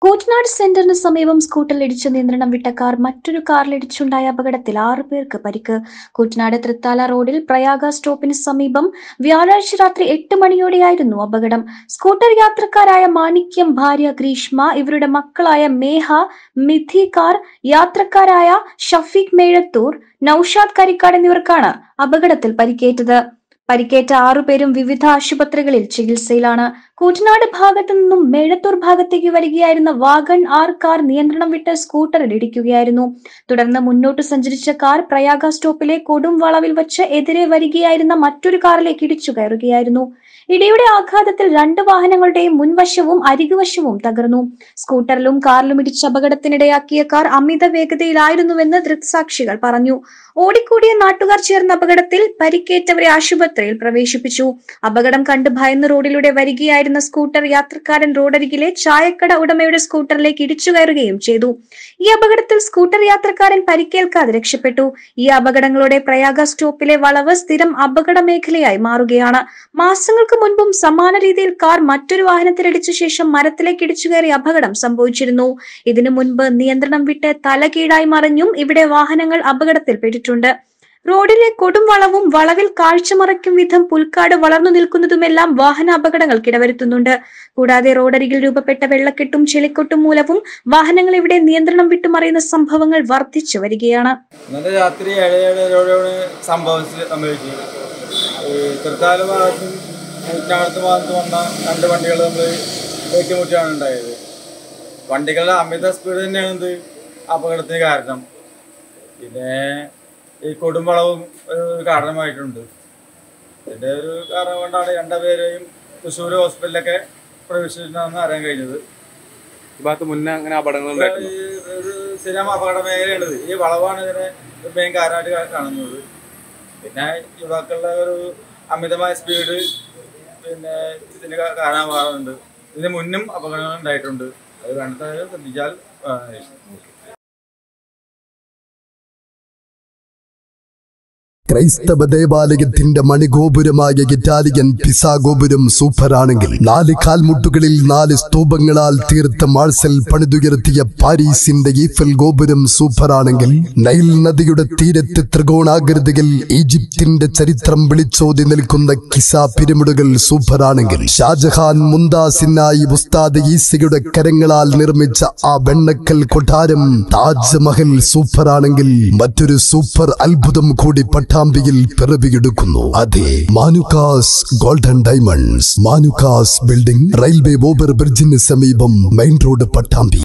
കൂറ്റനാട് സെന്ററിന് സമീപം സ്കൂട്ടറിലിടിച്ച് നിയന്ത്രണം വിട്ട കാർ മറ്റൊരു കാറിലിടിച്ചുണ്ടായ അപകടത്തിൽ ആറു പേർക്ക് പരിക്ക് കൂറ്റനാട് തൃത്താല റോഡിൽ പ്രയാഗ സ്റ്റോപ്പിന് സമീപം വ്യാഴാഴ്ച രാത്രി എട്ട് മണിയോടെയായിരുന്നു അപകടം സ്കൂട്ടർ യാത്രക്കാരായ മാണിക്യം ഭാര്യ ഗ്രീഷ്മ ഇവരുടെ മക്കളായ മേഹ മിഥി കാർ യാത്രക്കാരായ ഷഫീഖ് മേഴത്തൂർ നൌഷാദ് കരിക്കാട് എന്നിവർക്കാണ് അപകടത്തിൽ പരിക്കേറ്റത് പരിക്കേറ്റ ആറുപേരും വിവിധ ആശുപത്രികളിൽ ചികിത്സയിലാണ് കൂറ്റനാട് ഭാഗത്തു നിന്നും മേഴത്തൂർ ഭാഗത്തേക്ക് വരികയായിരുന്ന വാഗൺ ആർ കാർ നിയന്ത്രണം വിട്ട് സ്കൂട്ടറിൽ ഇടിക്കുകയായിരുന്നു തുടർന്ന് മുന്നോട്ട് സഞ്ചരിച്ച കാർ പ്രയാഗ സ്റ്റോപ്പിലെ കൊടും വളവിൽ വച്ച് എതിരെ വരികയായിരുന്ന മറ്റൊരു കാറിലേക്ക് ഇടിച്ചു കയറുകയായിരുന്നു ഇടിയുടെ ആഘാതത്തിൽ രണ്ട് വാഹനങ്ങളുടെയും മുൻവശവും അരികുവശവും തകർന്നു സ്കൂട്ടറിലും കാറിലും ഇടിച്ച അപകടത്തിനിടയാക്കിയ കാർ അമിത വേഗതയിലായിരുന്നുവെന്ന് ദൃക്സാക്ഷികൾ പറഞ്ഞു ഓടിക്കൂടിയ നാട്ടുകാർ ചേർന്ന അപകടത്തിൽ പരിക്കേറ്റവരെ ആശുപത്രിയിൽ പ്രവേശിപ്പിച്ചു അപകടം കണ്ട് ഭയന്ന് റോഡിലൂടെ വരികയായിരുന്ന സ്കൂട്ടർ യാത്രക്കാരൻ റോഡരികിലെ ചായക്കട ഉടമയുടെ സ്കൂട്ടറിലേക്ക് ഇടിച്ചു കയറുകയും ചെയ്തു ഈ അപകടത്തിൽ സ്കൂട്ടർ യാത്രക്കാരൻ പരിക്കേൽക്കാതെ രക്ഷപ്പെട്ടു ഈ അപകടങ്ങളോടെ പ്രയാഗ സ്റ്റോപ്പിലെ വളവ് സ്ഥിരം അപകട മേഖലയായി മാറുകയാണ് മാസങ്ങൾക്ക് മുൻപും സമാന രീതിയിൽ കാർ മറ്റൊരു വാഹനത്തിലിടിച്ച ശേഷം മരത്തിലേക്ക് ഇടിച്ചു കയറി അപകടം സംഭവിച്ചിരുന്നു ഇതിനു മുൻപ് നിയന്ത്രണം വിട്ട് തലകീഴായി മറിഞ്ഞും ഇവിടെ വാഹനങ്ങൾ അപകടത്തിൽപ്പെട്ടിട്ടുണ്ട് റോഡിലെ കൊടും വളവും വളവിൽ കാഴ്ചമറയ്ക്കും വിധം പുൽക്കാട് വളർന്നു നിൽക്കുന്നതുമെല്ലാം വാഹന അപകടങ്ങൾക്ക് ഇടവരുത്തുന്നുണ്ട് കൂടാതെ റോഡരികിൽ രൂപപ്പെട്ട വെള്ളക്കെട്ടും ചെളിക്കൊട്ടും മൂലവും വാഹനങ്ങൾ ഇവിടെ നിയന്ത്രണം വിട്ടുമറിയുന്ന സംഭവങ്ങൾ വർദ്ധിച്ചു വരികയാണ് ഇന്നലെ രാത്രി ഏഴ് ഏഴരയോടെയാണ് സംഭവിച്ച് സംഭവിച്ചത് ഈ തൃത്താല ഭാഗത്തും കൂറ്റനാടത്ത് ഭാഗത്ത് വന്ന രണ്ട് വണ്ടികൾ നമ്മൾ ഏറ്റുമുട്ടിയാണ് ഉണ്ടായത് വണ്ടികളുടെ അമിത സ്പീഡ് തന്നെയാണ് ഇത് അപകടത്തിന് കാരണം പിന്നെ ഈ കൊടുമ്പളവും ഒരു കാരണമായിട്ടുണ്ട് ഇതിൻ്റെ ഒരു കാരണം കൊണ്ടാണ് രണ്ടുപേരെയും തൃശ്ശൂർ ഹോസ്പിറ്റലിലൊക്കെ പ്രവേശിച്ചിട്ടുണ്ടെന്ന് അറിയാൻ കഴിഞ്ഞത് ഈ ഭാഗത്ത് മുന്നേ അങ്ങനെ അപകടങ്ങൾ ഉണ്ടായിട്ടുണ്ട് ഈ ഒരു സ്ഥിരം അപകട മേഖലയാണിത് ഈ വളവാണ് ഇതിനെ മെയിൻ കാരണമായിട്ട് കാ- കാണുന്നത് പിന്നെ യുവാക്കളുടെ ഒരു അമിതമായ സ്പീഡ് പിന്നെ ഇതിന് കാ- കാരണമാകാറുണ്ട് ഇതിന് മുന്നും അപകടങ്ങൾ ഉണ്ടായിട്ടുണ്ട് അത് വേണ്ടത് ശ്രദ്ധിച്ചാൽ ആ, ക്രൈസ്തവ ദേവാലയത്തിന്റെ മണിഗോപുരമായ ഇറ്റാലിയൻ പിസാ ഗോപുരം സൂപ്പറാണെങ്കിൽ നാല് കാൽമുട്ടുകളിൽ നാല് സ്തൂപങ്ങളാൽ തീർത്ത മാഴ്സൽ പണിതുയർത്തിയ പാരീസിന്റെ ഈഫൽ ഗോപുരം സൂപ്പറാണെങ്കിൽ നൈൽ നദിയുടെ തീരത്ത് ത്രികോണാകൃതിയിൽ ഈജിപ്തിന്റെ ചരിത്രം വിളിച്ചോതി നിൽക്കുന്ന കിസ പിരമിഡുകൾ സൂപ്പറാണെങ്കിൽ ഷാജഹാൻ മുന്താസിനായി ഉസ്താദ് ഈസയുടെ കരങ്ങളാൽ നിർമ്മിച്ച ആ വെണ്ണക്കൽ കൊട്ടാരം താജ്മഹൽ സൂപ്പറാണെങ്കിൽ മറ്റൊരു സൂപ്പർ അത്ഭുതം കൂടി പട്ടാമ്പിയിൽ പിറവിയെടുക്കുന്നു അതെ Manukkas golden diamonds Manukkas building railway over ബ്രിഡ്ജിന് സമീപം മെയിൻ റോഡ് പട്ടാമ്പി